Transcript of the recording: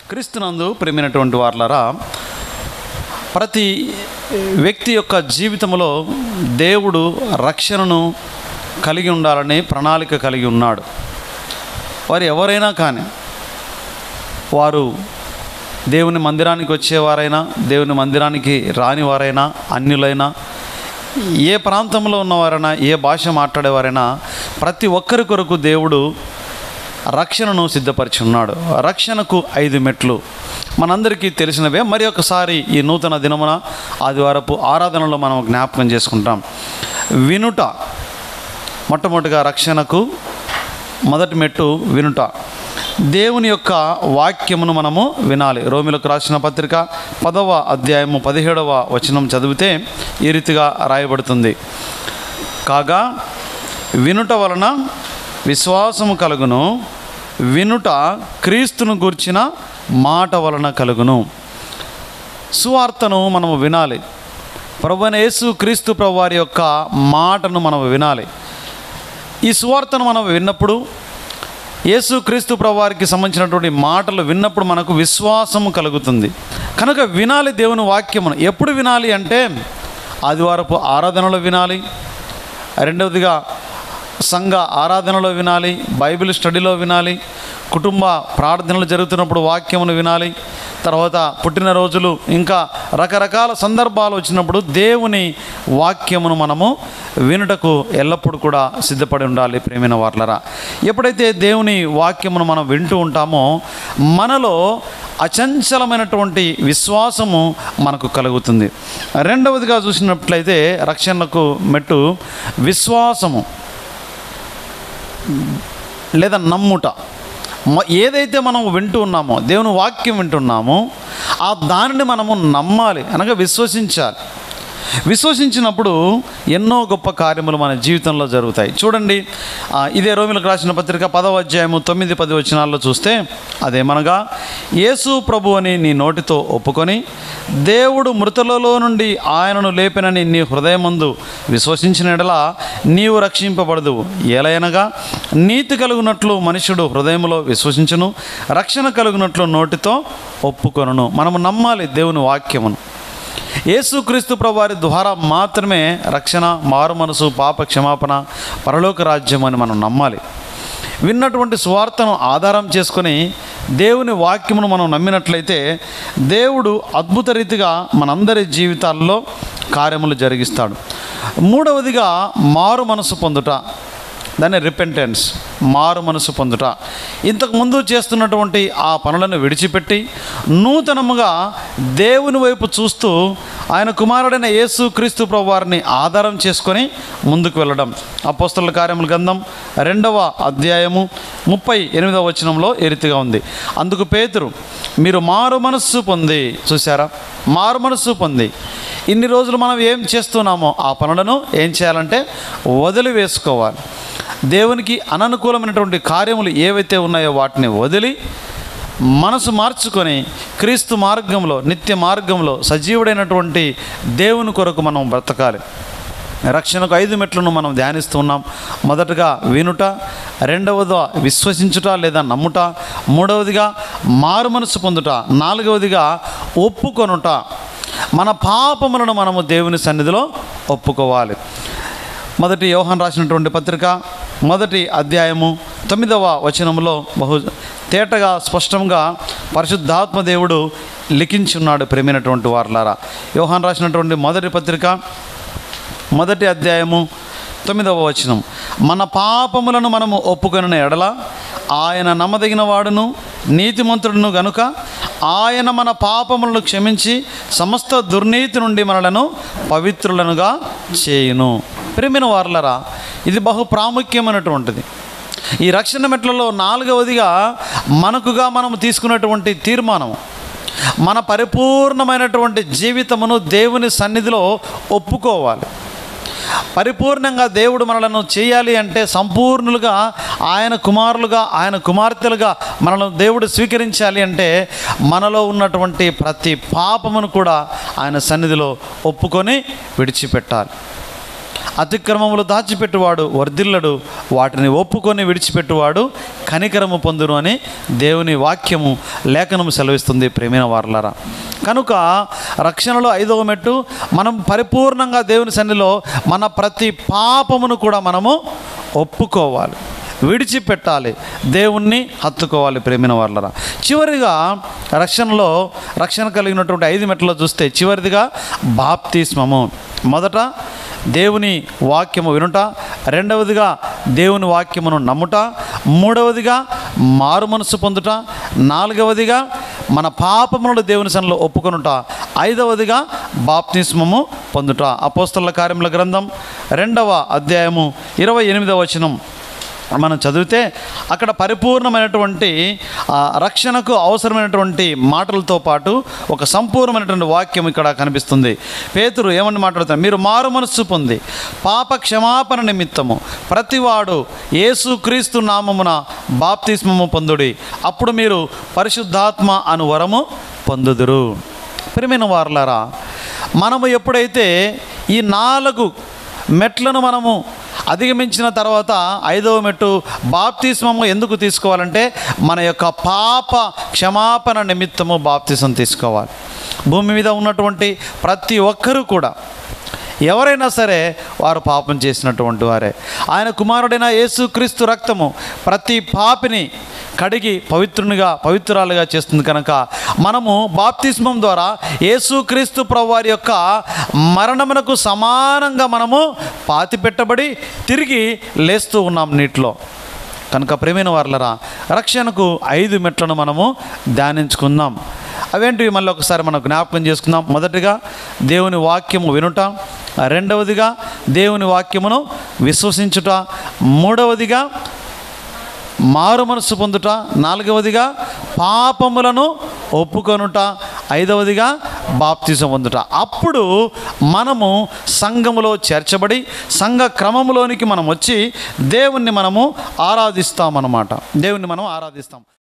క్రీస్తునందు ప్రేమైనటువంటి వార్లరా ప్రతి వ్యక్తి యొక్క జీవితంలో దేవుడు రక్షణను కలిగి ఉండాలని ప్రణాళిక కలిగి ఉన్నాడు వారు ఎవరైనా కానీ వారు దేవుని మందిరానికి వచ్చేవారైనా దేవుని మందిరానికి రాని వారైనా అన్యులైనా ఏ ప్రాంతంలో ఉన్నవారైనా ఏ భాష మాట్లాడేవారైనా ప్రతి ఒక్కరి కొరకు దేవుడు రక్షణను సిద్ధపరిచి ఉన్నాడు రక్షణకు ఐదు మెట్లు మనందరికీ తెలిసినవే మరి ఒకసారి ఈ నూతన దినమున ఆదివారపు ఆరాధనలో మనం జ్ఞాపకం చేసుకుంటాం వినుట మొట్టమొదటిగా రక్షణకు మొదటి మెట్టు వినుట దేవుని యొక్క వాక్యమును మనము వినాలి రోమిలకు రాసిన పత్రిక పదవ అధ్యాయము పదిహేడవ వచనం చదివితే ఈ రీతిగా రాయబడుతుంది కాగా వినుట వలన విశ్వాసము కలుగును వినుట క్రీస్తును గూర్చిన మాట వలన కలుగును సువార్తను మనము వినాలి ప్రభువైన యేసు క్రీస్తు ప్రభు వారి యొక్క మాటను మనం వినాలి ఈ సువార్తను మనం విన్నప్పుడు యేసు క్రీస్తు ప్రభువారికి సంబంధించినటువంటి మాటలు విన్నప్పుడు మనకు విశ్వాసము కలుగుతుంది కనుక వినాలి దేవుని వాక్యమును ఎప్పుడు వినాలి అంటే ఆదివారపు ఆరాధనలో వినాలి రెండవదిగా సంఘ ఆరాధనలో వినాలి బైబిల్ స్టడీలో వినాలి కుటుంబ ప్రార్థనలు జరుగుతున్నప్పుడు వాక్యమును వినాలి తర్వాత పుట్టినరోజులు ఇంకా రకరకాల సందర్భాలు వచ్చినప్పుడు దేవుని వాక్యమును మనము వినుటకు ఎల్లప్పుడూ కూడా సిద్ధపడి ఉండాలి ప్రేమైన వార్లరా ఎప్పుడైతే దేవుని వాక్యమును మనం వింటూ ఉంటామో మనలో అచంచలమైనటువంటి విశ్వాసము మనకు కలుగుతుంది రెండవదిగా చూసినట్లయితే రక్షణకు మెట్టు విశ్వాసము లేదా నమ్ముట మ- ఏదైతే మనం వింటూ ఉన్నామో దేవుని వాక్యం వింటున్నామో ఆ దానిని మనము నమ్మాలి అనగా విశ్వసించాలి విశ్వసించినప్పుడు ఎన్నో గొప్ప కార్యములు మన జీవితంలో జరుగుతాయి చూడండి ఆ, ఇదే రోమిలకు రాసిన పత్రిక పదవ అధ్యాయము తొమ్మిది పది వచనాల్లో చూస్తే అదేమనగా యేసు ప్రభు అని నీ నోటితో ఒప్పుకొని దేవుడు మృతులలో నుండి ఆయనను లేపినని నీ హృదయమందు విశ్వసించిన ఎడల నీవు రక్షింపబడదు ఏలయనగా నీతి కలుగునట్లు మనుషుడు హృదయంలో విశ్వసించును రక్షణ కలుగునట్లు నోటితో ఒప్పుకొనును మనము నమ్మాలి దేవుని వాక్యమును యేసుక్రీస్తు ప్రభువారి ద్వారా మాత్రమే రక్షణ మారు మనసు పాప క్షమాపణ పరలోక రాజ్యం అని మనం నమ్మాలి విన్నటువంటి సువార్తను ఆధారం చేసుకొని దేవుని వాక్యమును మనం నమ్మినట్లయితే దేవుడు అద్భుత రీతిగా మనందరి జీవితాల్లో కార్యములు జరిగిస్తాడు మూడవదిగా మారు మనసు పొందుట దాన్ని రిపెంటెన్స్ మారు మనసు పొందుట ఇంతకుముందు చేస్తున్నటువంటి ఆ పనులను విడిచిపెట్టి నూతనముగా దేవుని వైపు చూస్తూ ఆయన కుమారుడైన యేసు క్రీస్తు ప్రభు వారిని ఆధారం చేసుకొని ముందుకు వెళ్ళడం అపోస్తల కార్యముల గంధం రెండవ అధ్యాయము ముప్పై ఎనిమిదవ వచనంలో ఏ రీతిగా ఉంది అందుకు పేతురు మీరు మారు మనస్సు పొంది చూసారా మారు మనస్సు పొంది ఇన్ని రోజులు మనం ఏం చేస్తున్నామో ఆ పనులను ఏం చేయాలంటే వదిలి వేసుకోవాలి దేవునికి అననుకూలమైనటువంటి కార్యములు ఏవైతే ఉన్నాయో వాటిని వదిలి మనసు మార్చుకొని క్రీస్తు మార్గంలో నిత్య మార్గంలో సజీవుడైనటువంటి దేవుని కొరకు మనం బ్రతకాలి రక్షణకు ఐదు మెట్లను మనం ధ్యానిస్తున్నాం మొదటగా వినుట రెండవదిగా విశ్వసించుట లేదా నమ్ముట మూడవదిగా మారు మనసు పొందుట నాలుగవదిగా ఒప్పుకొనుట మన పాపములను మనము దేవుని సన్నిధిలో ఒప్పుకోవాలి మొదటి యోహాన్ రాసినటువంటి పత్రిక మొదటి అధ్యాయము తొమ్మిదవ వచనంలో బహు తేటగా స్పష్టంగా పరిశుద్ధాత్మ దేవుడు లిఖించున్నాడు ప్రేమైనటువంటి వారులారా యోహాన్ రాసినటువంటి మొదటి పత్రిక మొదటి అధ్యాయము తొమ్మిదవ వచనం మన పాపములను మనము ఒప్పుకొనిన ఎడల ఆయన నమ్మదగిన వాడును నీతిమంతుడును గనుక ఆయన మన పాపములను క్షమించి సమస్త దుర్నీతి నుండి మనలను పవిత్రులనుగా చేయును ప్రేమిన వార్లరా ఇది బహు ప్రాముఖ్యమైనటువంటిది ఈ రక్షణ మెట్లలో నాలుగవదిగా మనకుగా మనం తీసుకున్నటువంటి తీర్మానం మన పరిపూర్ణమైనటువంటి జీవితమును దేవుని సన్నిధిలో ఒప్పుకోవాలి పరిపూర్ణంగా దేవుడు మనలను చేయాలి అంటే సంపూర్ణులుగా ఆయన కుమారులుగా ఆయన కుమార్తెలుగా మనల్ని దేవుడు స్వీకరించాలి అంటే మనలో ఉన్నటువంటి ప్రతి పాపమును కూడా ఆయన సన్నిధిలో ఒప్పుకొని విడిచిపెట్టాలి అతిక్రమములు దాచిపెట్టువాడు వర్ధిల్లడు వాటిని ఒప్పుకొని విడిచిపెట్టువాడు కనికరము పొందును అని దేవుని వాక్యము లేఖనము సెలవిస్తుంది ప్రేమైన వారలారా కనుక రక్షణలో ఐదవ మెట్టు మనం పరిపూర్ణంగా దేవుని సన్నిలో మన ప్రతి పాపమును కూడా మనము ఒప్పుకోవాలి విడిచిపెట్టాలి దేవుణ్ణి హత్తుకోవాలి ప్రేమిన వాళ్ళరా చివరిగా రక్షణలో రక్షణ కలిగినటువంటి ఐదు మెట్లలో చూస్తే చివరిదిగా బాప్తిస్మము మొదట దేవుని వాక్యము వినుట రెండవదిగా దేవుని వాక్యమును నమ్ముట మూడవదిగా మారు మనసు పొందుట నాలుగవదిగా మన పాపములను దేవుని సన్నిలో ఒప్పుకొనుట ఐదవదిగా బాప్తిస్మము పొందుట అపోస్తల కార్యముల గ్రంథం రెండవ అధ్యాయము ఇరవై ఎనిమిదవ వచనం మనం చదివితే అక్కడ పరిపూర్ణమైనటువంటి ఆ, రక్షణకు అవసరమైనటువంటి మాటలతో పాటు ఒక సంపూర్ణమైనటువంటి వాక్యం ఇక్కడ కనిపిస్తుంది పేతురు ఏమని మాట్లాడుతారు మీరు మారు మనస్సు పొంది పాప క్షమాపణ నిమిత్తము ప్రతివాడు యేసుక్రీస్తు నామమున బాప్తిస్మము పొందుడి అప్పుడు మీరు పరిశుద్ధాత్మ అను వరము పొందుదురు ప్రియమైన వారులారా మనము ఎప్పుడైతే ఈ నాలుగు మెట్లను మనము అధిగమించిన తర్వాత ఐదవ మెట్టు బాప్తిస్మము ఎందుకు తీసుకోవాలంటే మన యొక్క పాప క్షమాపణ నిమిత్తము బాప్తిసం తీసుకోవాలి భూమి మీద ఉన్నటువంటి ప్రతి ఒక్కరూ కూడా ఎవరైనా సరే వారు పాపం చేసినటువంటి వారే ఆయన కుమారుడైన యేసుక్రీస్తు రక్తము ప్రతి పాపిని కడిగి పవిత్రునిగా పవిత్రాలుగా చేస్తుంది కనుక మనము బాప్తిస్మం ద్వారా యేసుక్రీస్తు ప్రభువారి యొక్క మరణమునకు సమానంగా మనము పాతి పెట్టబడి తిరిగి లేస్తూ ఉన్నాం నీటిలో కనుక ప్రేమైన వార్లరా రక్షణకు ఐదు మెట్లను మనము ధ్యానించుకుందాం అవేంటివి మళ్ళీ ఒకసారి మనం జ్ఞాపకం చేసుకుందాం మొదటిగా దేవుని వాక్యము వినుట రెండవదిగా దేవుని వాక్యమును విశ్వసించుట మూడవదిగా మారు మనసు పొందుట నాలుగవదిగా పాపములను ఒప్పుకొనుట ఐదవదిగా బాప్తిజం పొందుట అప్పుడు మనము సంఘములో చేర్చబడి సంఘ క్రమములోనికి మనం వచ్చి దేవుణ్ణి మనము ఆరాధిస్తామన్నమాట దేవుణ్ణి మనం ఆరాధిస్తాం